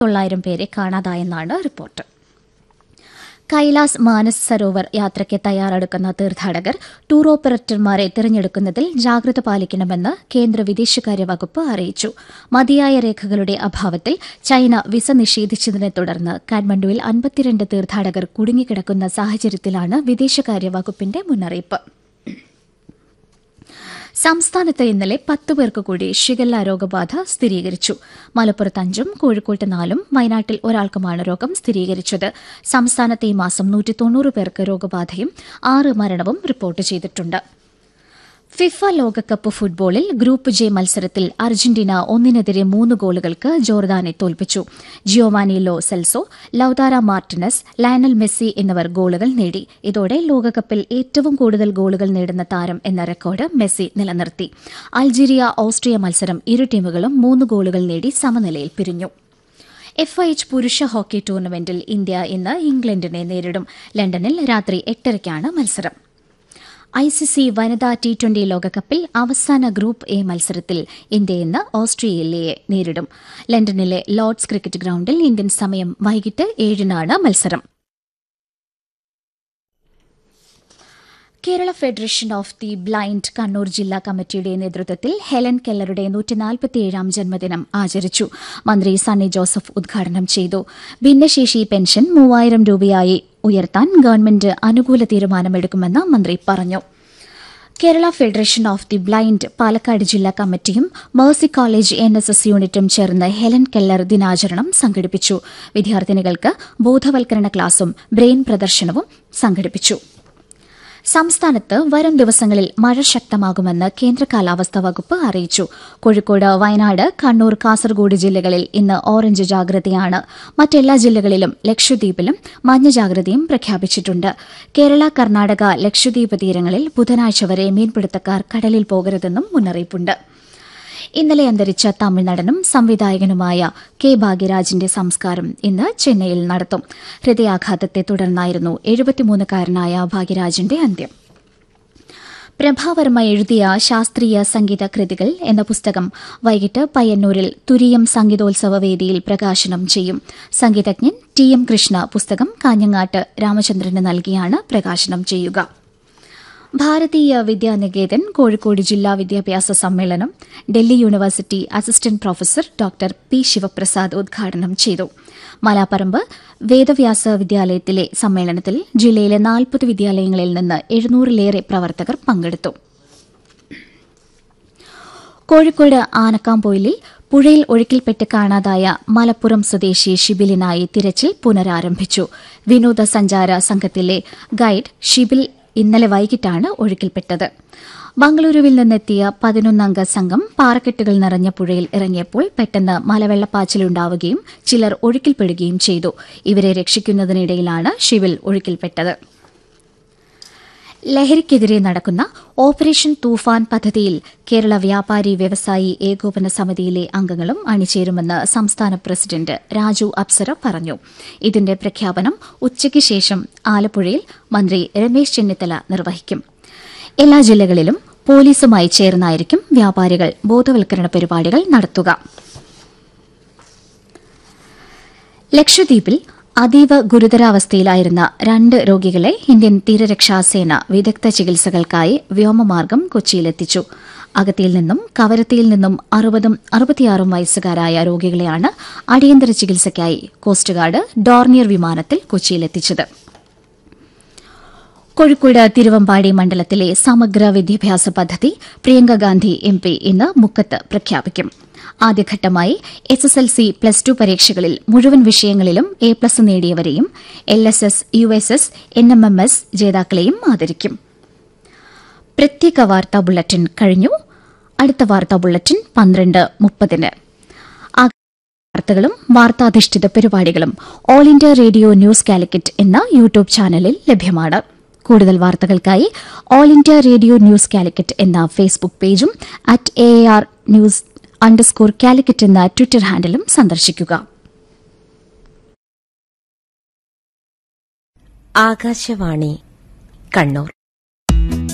തൊള്ളായിരം പേരെ കാണാതായെന്നാണ് റിപ്പോർട്ട് കൈലാസ് മാനസ് സരോവർ യാത്രയ്ക്ക് തയ്യാറെടുക്കുന്ന തീർത്ഥാടകർ ടൂർ ഓപ്പറേറ്റർമാരെ തിരഞ്ഞെടുക്കുന്നതിൽ ജാഗ്രത പാലിക്കണമെന്ന് കേന്ദ്ര വിദേശകാര്യ വകുപ്പ് അറിയിച്ചു മതിയായ രേഖകളുടെ അഭാവത്തിൽ ചൈന വിസ നിഷേധിച്ചതിനെ തുടർന്ന് കാഠ്മണ്ഡുവിൽ അൻപത്തിരണ്ട് തീർത്ഥാടകർ കുടുങ്ങിക്കിടക്കുന്ന സാഹചര്യത്തിലാണ് വിദേശകാര്യ വകുപ്പിന്റെ മുന്നറിയിപ്പ് സംസ്ഥാനത്ത് ഇന്നലെ പത്ത് പേർക്ക് കൂടി ഷിഗല്ല രോഗബാധ സ്ഥിരീകരിച്ചു മലപ്പുറത്ത് അഞ്ചും കോഴിക്കോട്ട് നാലും വയനാട്ടിൽ ഒരാൾക്കുമാണ് രോഗം സ്ഥിരീകരിച്ചത് സംസ്ഥാനത്ത് ഈ മാസം നൂറ്റി തൊണ്ണൂറ് പേർക്ക് രോഗബാധയും ആറ് മരണവും റിപ്പോർട്ട് ചെയ്തിട്ടുണ്ട് ഫിഫ ലോകകപ്പ് ഫുട്ബോളിൽ ഗ്രൂപ്പ് ജെ മത്സരത്തിൽ അർജന്റീന ഒന്നിനെതിരെ മൂന്ന് ഗോളുകൾക്ക് ജോർദാനെ തോൽപ്പിച്ചു Giovanni Lo Celso Lautaro Martinez Lionel Messi എന്നിവർ ഗോളുകൾ നേടി ഇതോടെ ലോകകപ്പിൽ ഏറ്റവും കൂടുതൽ ഗോളുകൾ നേടുന്ന താരം എന്ന റെക്കോർഡ് മെസ്സി നിലനിർത്തി അൾജീരിയ ഓസ്ട്രിയ മത്സരം ഇരു ടീമുകളും മൂന്ന് ഗോളുകൾ നേടി സമനിലയിൽ പിരിഞ്ഞു എഫ് ഐ എച്ച് പുരുഷ ഹോക്കി ടൂർണമെന്റിൽ ഇന്ത്യ ഇന്ന് ഇംഗ്ലണ്ടിനെ നേരിടും ലണ്ടനിൽ രാത്രി എട്ടരയ്ക്കാണ് മത്സരം ഐ സി സി വനിതാ ടി ട്വന്റി ലോകകപ്പിൽ അവസാന ഗ്രൂപ്പ് എ മത്സരത്തിൽ ഇന്ത്യ ഇന്ന് ഓസ്ട്രേലിയയെ നേരിടും ലണ്ടനിലെ ലോർഡ്സ് ക്രിക്കറ്റ് ഗ്രൌണ്ടിൽ ഇന്ത്യൻ സമയം വൈകിട്ട് ഏഴിനാണ് മത്സരം Kerala federation of the blind Kannur ജില്ലാ കമ്മിറ്റിയുടെ നേതൃത്വത്തിൽ ഹെലൻ കെല്ലറുടെ നൂറ്റിനാൽപ്പത്തിയേഴാം ജന്മദിനം ആചരിച്ചു മന്ത്രി സണ്ണി ജോസഫ് ഉദ്ഘാടനം ചെയ്തു ഭിന്നശേഷി പെൻഷൻ മൂവായിരം രൂപയായി ഉയർത്താൻ ഗവൺമെന്റ് അനുകൂല തീരുമാനമെടുക്കുമെന്ന് മന്ത്രി പറഞ്ഞു Kerala federation of the blind Palakkad ജില്ലാ കമ്മിറ്റിയും Mercy college N S S യൂണിറ്റും ചേർന്ന് ഹെലൻ കെല്ലർ ദിനാചരണം സംഘടിപ്പിച്ചു വിദ്യാർത്ഥിനികൾക്ക് ബോധവൽക്കരണ ക്ലാസും ബ്രെയിൻ പ്രദർശനവും സംഘടിപ്പിച്ചു സംസ്ഥാനത്ത് വരും ദിവസങ്ങളിൽ മഴ ശക്തമാകുമെന്ന് കേന്ദ്ര കാലാവസ്ഥാ വകുപ്പ് അറിയിച്ചു കോഴിക്കോട് വയനാട് കണ്ണൂർ കാസർഗോഡ് ജില്ലകളിൽ ഇന്ന് ഓറഞ്ച് ജാഗ്രതയാണ് മറ്റെല്ലാ ജില്ലകളിലും ലക്ഷദ്വീപിലും മഞ്ഞ ജാഗ്രതയും പ്രഖ്യാപിച്ചിട്ടുണ്ട് കേരള കർണാടക ലക്ഷദ്വീപ് തീരങ്ങളിൽ ബുധനാഴ്ച വരെ മീൻപിടുത്തക്കാർ കടലിൽ പോകരുതെന്നും മുന്നറിയിപ്പുണ്ട് ഇന്നലെ അന്തരിച്ച തമിഴ്നടനും സംവിധായകനുമായ കെ ഭാഗ്യരാജിന്റെ സംസ്കാരം ഇന്ന് ചെന്നൈയിൽ നടത്തും ഹൃദയാഘാതത്തെ തുടർന്നായിരുന്നു എഴുപത്തിമൂന്നുകാരനായ ഭാഗ്യരാജിന്റെ അന്ത്യം പ്രഭാവർമ്മ എഴുതിയ ശാസ്ത്രീയ സംഗീത കൃതികൾ എന്ന പുസ്തകം വൈകിട്ട് പയ്യന്നൂരിൽ തുരിയം സംഗീതോത്സവ വേദിയിൽ പ്രകാശനം ചെയ്യും സംഗീതജ്ഞൻ ടി എം കൃഷ്ണ പുസ്തകം കാഞ്ഞങ്ങാട്ട് രാമചന്ദ്രന് നൽകിയാണ് പ്രകാശനം ചെയ്യുക ഭാരതീയ വിദ്യാനികേതൻ കോഴിക്കോട് ജില്ലാ വിദ്യാഭ്യാസ സമ്മേളനം Delhi university assistant professor doctor P Sivaprasad ഉദ്ഘാടനം ചെയ്തു മലാപ്പറമ്പ് വേദവ്യാസ വിദ്യാലയത്തിലെ സമ്മേളനത്തിൽ ജില്ലയിലെ നാൽപ്പത് വിദ്യാലയങ്ങളിൽ നിന്ന് എഴുന്നൂറിലേറെ പ്രവർത്തകർ പങ്കെടുത്തു കോഴിക്കോട് ആനക്കാംപൊയിലിൽ പുഴയിൽ ഒഴുക്കിൽപ്പെട്ട് കാണാതായ മലപ്പുറം സ്വദേശി ഷിബിലിനായി തിരച്ചിൽ പുനരാരംഭിച്ചു വിനോദസഞ്ചാര സംഘത്തിലെ ഗൈഡ് ഷിബിൽ ഇന്നലെ വൈകിട്ടാണ് ഒഴുക്കിൽപ്പെട്ടത് ബംഗളൂരുവിൽ നിന്നെത്തിയ പതിനൊന്നംഗ സംഘം പാറക്കെട്ടുകൾ നിറഞ്ഞ പുഴയിൽ ഇറങ്ങിയപ്പോൾ പെട്ടെന്ന് മലവെള്ളപ്പാച്ചിലുണ്ടാവുകയും ചിലർ ഒഴുക്കിൽപ്പെടുകയും ചെയ്തു ഇവരെ രക്ഷിക്കുന്നതിനിടയിലാണ് ഷിവിൽ ഒഴുക്കിൽപ്പെട്ടത് ലഹരിക്കെതിരെ നടക്കുന്ന ഓപ്പറേഷൻ തൂഫാൻ പദ്ധതിയിൽ കേരള വ്യാപാരി വ്യവസായി ഏകോപന സമിതിയിലെ അംഗങ്ങളും അണിചേരുമെന്ന് സംസ്ഥാന പ്രസിഡന്റ് രാജു അപ്സര പറഞ്ഞു ഇതിന്റെ പ്രഖ്യാപനം ഉച്ചയ്ക്ക് ശേഷം ആലപ്പുഴയിൽ മന്ത്രി രമേശ് ചെന്നിത്തല നിർവഹിക്കും എല്ലാ ജില്ലകളിലും പോലീസുമായി ചേർന്നായിരിക്കും വ്യാപാരികൾ ബോധവൽക്കരണ പരിപാടികൾ നടത്തുക ലക്ഷദ്വീപിൽ അതീവ ഗുരുതരാവസ്ഥയിലായിരുന്ന രണ്ട് രോഗികളെ ഇന്ത്യൻ തീരരക്ഷാസേന വിദഗ്ധ ചികിത്സകൾക്കായി വ്യോമമാർഗം കൊച്ചിയിലെത്തിച്ചു അഗത്തിയിൽ നിന്നും കവരത്തിയിൽ നിന്നും അറുപതും അറുപത്തിയാറും വയസ്സുകാരായ രോഗികളെയാണ് അടിയന്തര ചികിത്സയ്ക്കായി കോസ്റ്റ് ഗാർഡ് ഡോർണിയർ വിമാനത്തിൽ കൊച്ചിയിലെത്തിച്ചത് കോഴിക്കോട് തിരുവമ്പാടി മണ്ഡലത്തിലെ സമഗ്ര വിദ്യാഭ്യാസ പദ്ധതി പ്രിയങ്ക ഗാന്ധി എം പി ഇന്ന് മുക്കത്ത് പ്രഖ്യാപിക്കും ആദ്യഘട്ടമായി S S L C plus two പരീക്ഷകളിൽ മുഴുവൻ വിഷയങ്ങളിലും എ പ്ലസ് നേടിയവരെയും L S S U S S N M M S ജേതാക്കളെയും ആദരിക്കും പ്രത്യേക വാർത്താ ബുള്ളറ്റിൻ കഴിഞ്ഞു അടുത്ത വാർത്താ ബുള്ളറ്റിൻ പന്ത്രണ്ട് മുപ്പതിന് വാർത്തകളും വാർത്താധിഷ്ഠിത പരിപാടികളും all India radio news Calicut എന്ന യൂട്യൂബ് ചാനലിൽ ലഭ്യമാണ് കൂടുതൽ വാർത്തകൾക്കായി all India radio news Calicut എന്ന ഫേസ്ബുക്ക് പേജും at A R news underscore Calicut എന്ന ട്വിറ്റർ ഹാൻഡിലും സന്ദർശിക്കുക ആകാശവാണി കണ്ണൂർ